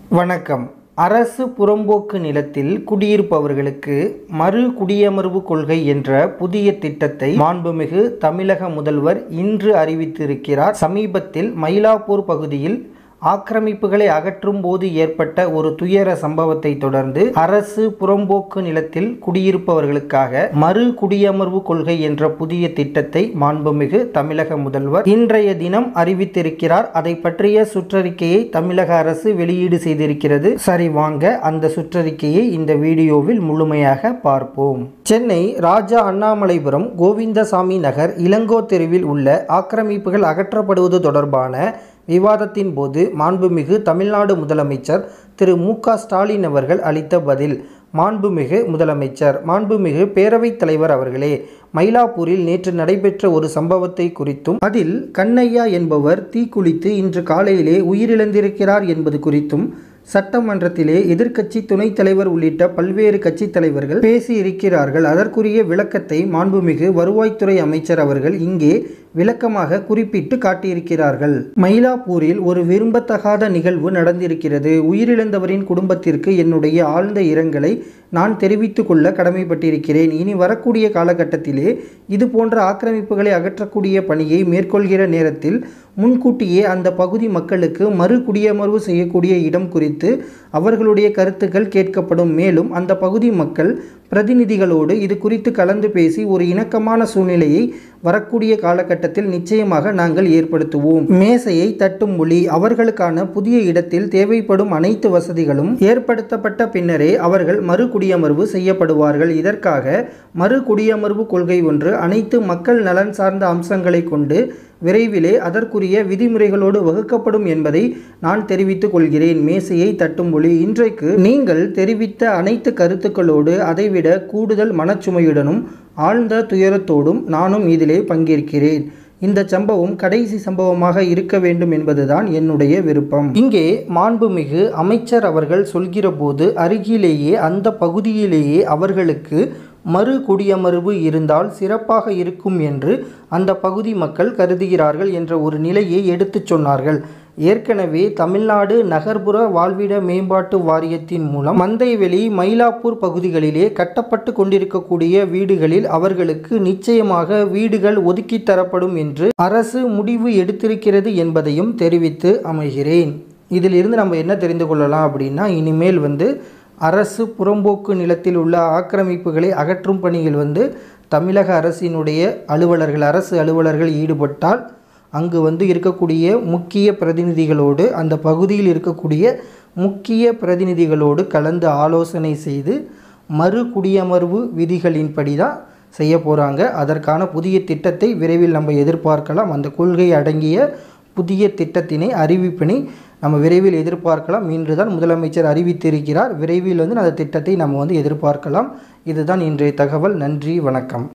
வணக்கம் அரசு புறம்போக்கு நிலத்தில் குடியிருப்பவர்களுக்கு மறு குடியமர்வு கொள்கை என்ற புதிய திட்டத்தை மாண்புமிகு தமிழக முதல்வர் இன்று அறிவித்திருக்கிறார் சமீபத்தில் மயிலாப்பூர் பகுதியில் ஆக்கிரமிப்புகளை அகற்றும் போது ஏற்பட்ட ஒரு துயர சம்பவத்தை தொடர்ந்து அரசு புறம்போக்கு நிலத்தில் குடியிருப்பவர்களுக்காக மறு குடியமர்வு கொள்கை என்ற புதிய திட்டத்தை மாண்புமிகு தமிழக முதல்வர் இன்றைய தினம் அறிவித்திருக்கிறார் அதை பற்றிய சுற்றறிக்கையை தமிழக அரசு வெளியீடு செய்திருக்கிறது சரி வாங்க அந்த சுற்றறிக்கையை இந்த வீடியோவில் முழுமையாக பார்ப்போம் சென்னை ராஜா அண்ணாமலைபுரம் கோவிந்தசாமி நகர் இளங்கோ தெருவில் உள்ள ஆக்கிரமிப்புகள் அகற்றப்படுவது தொடர்பான விவாதத்தின் போது மாண்புமிகு தமிழ்நாடு முதலமைச்சர் திரு மு க ஸ்டாலின் அவர்கள் அளித்த பதில் மாண்புமிகு முதலமைச்சர் மாண்புமிகு பேரவைத் தலைவர் அவர்களே மயிலாப்பூரில் நேற்று நடைபெற்ற ஒரு சம்பவத்தை குறித்தும் அதில் கண்ணையா என்பவர் தீக்குளித்து இன்று காலையிலே உயிரிழந்திருக்கிறார் என்பது குறித்தும் சட்டமன்றத்திலே எதிர்க்கட்சி துணைத் தலைவர் உள்ளிட்ட பல்வேறு கட்சித் தலைவர்கள் பேசியிருக்கிறார்கள் அதற்குரிய விளக்கத்தை மாண்புமிகு வருவாய்த்துறை அமைச்சர் அவர்கள் இங்கே விளக்கமாக குறிப்பிட்டு காட்டியிருக்கிறார்கள் மயிலாப்பூரில் ஒரு விரும்பத்தகாத நிகழ்வு நடந்திருக்கிறது உயிரிழந்தவரின் குடும்பத்திற்கு என்னுடைய ஆழ்ந்த இரங்கலை நான் தெரிவித்துக் கொள்ள கடமைப்பட்டிருக்கிறேன் இனி வரக்கூடிய காலகட்டத்திலே இது போன்ற ஆக்கிரமிப்புகளை அகற்றக்கூடிய பணியை மேற்கொள்கிற நேரத்தில் முன்கூட்டியே அந்த பகுதி மக்களுக்கு மறு குடியமர்வு செய்யக்கூடிய இடம் குறித்து அவர்களுடைய கருத்துக்கள் கேட்கப்படும் மேலும் அந்த பகுதி மக்கள் பிரதிநிதிகளோடு இது குறித்து கலந்து பேசி ஒரு இணக்கமான சூழ்நிலையை வரக்கூடிய காலகட்டத்தில் நிச்சயமாக நாங்கள் ஏற்படுத்துவோம் மேசையை தட்டும் மொழி அவர்களுக்கான புதிய இடத்தில் தேவைப்படும் அனைத்து வசதிகளும் ஏற்படுத்தப்பட்ட பின்னரே அவர்கள் மறு குடியமர்வு செய்யப்படுவார்கள் இதற்காக மறு குடியமர்வு கொள்கை ஒன்று அனைத்து மக்கள் நலன் சார்ந்த அம்சங்களை கொண்டு விரைவிலே அதற்குரிய விதிமுறைகளோடு வகுக்கப்படும் என்பதை நான் தெரிவித்துக் கொள்கிறேன் மேசையை தட்டும் மொழி இன்றைக்கு நீங்கள் தெரிவித்த அனைத்து கருத்துக்களோடு அதைவிட கூடுதல் மனச்சுமையுடனும் ஆழ்ந்த துயரத்தோடும் நானும் இதிலே பங்கேற்கிறேன் இந்த சம்பவம் கடைசி சம்பவமாக இருக்க வேண்டும் என்பதுதான் என்னுடைய விருப்பம் இங்கே மாண்புமிகு அமைச்சர் அவர்கள் சொல்கிற போது அருகிலேயே அந்த பகுதியிலேயே அவர்களுக்கு மறு குடியமர்வு இருந்தால் சிறப்பாக இருக்கும் என்று அந்த பகுதி மக்கள் கருதுகிறார்கள் என்ற ஒரு நிலையை எடுத்துச் சொன்னார்கள் ஏற்கனவே தமிழ்நாடு நகர்ப்புற வாழ்விட மேம்பாட்டு வாரியத்தின் மூலம் மந்தைவெளி மயிலாப்பூர் பகுதிகளிலே கட்டப்பட்டு கொண்டிருக்கக்கூடிய வீடுகளில் அவர்களுக்கு நிச்சயமாக வீடுகள் ஒதுக்கி தரப்படும் என்று அரசு முடிவு எடுத்திருக்கிறது என்பதையும் தெரிவித்து அமைகிறேன் இதிலிருந்து நம்ம என்ன தெரிந்து கொள்ளலாம் அப்படின்னா இனிமேல் வந்து அரசு புறம்போக்கு நிலத்தில் உள்ள ஆக்கிரமிப்புகளை அகற்றும் பணியில் வந்து தமிழக அரசினுடைய அலுவலர்கள் அரசு அலுவலர்கள் ஈடுபட்டால் அங்கு வந்து இருக்கக்கூடிய முக்கிய பிரதிநிதிகளோடு அந்த பகுதியில் இருக்கக்கூடிய முக்கிய பிரதிநிதிகளோடு கலந்து ஆலோசனை செய்து மறு குடியமர்வு விதிகளின்படி தான் செய்ய போகிறாங்க அதற்கான புதிய திட்டத்தை விரைவில் நம்ம எதிர்பார்க்கலாம் அந்த கொள்கை அடங்கிய புதிய திட்டத்தினை அறிவிப்பினை நம்ம விரைவில் எதிர்பார்க்கலாம் இன்று தான் முதலமைச்சர் அறிவித்திருக்கிறார் விரைவில் வந்து அந்த திட்டத்தை நம்ம வந்து எதிர்பார்க்கலாம் இதுதான் இன்றைய தகவல் நன்றி வணக்கம்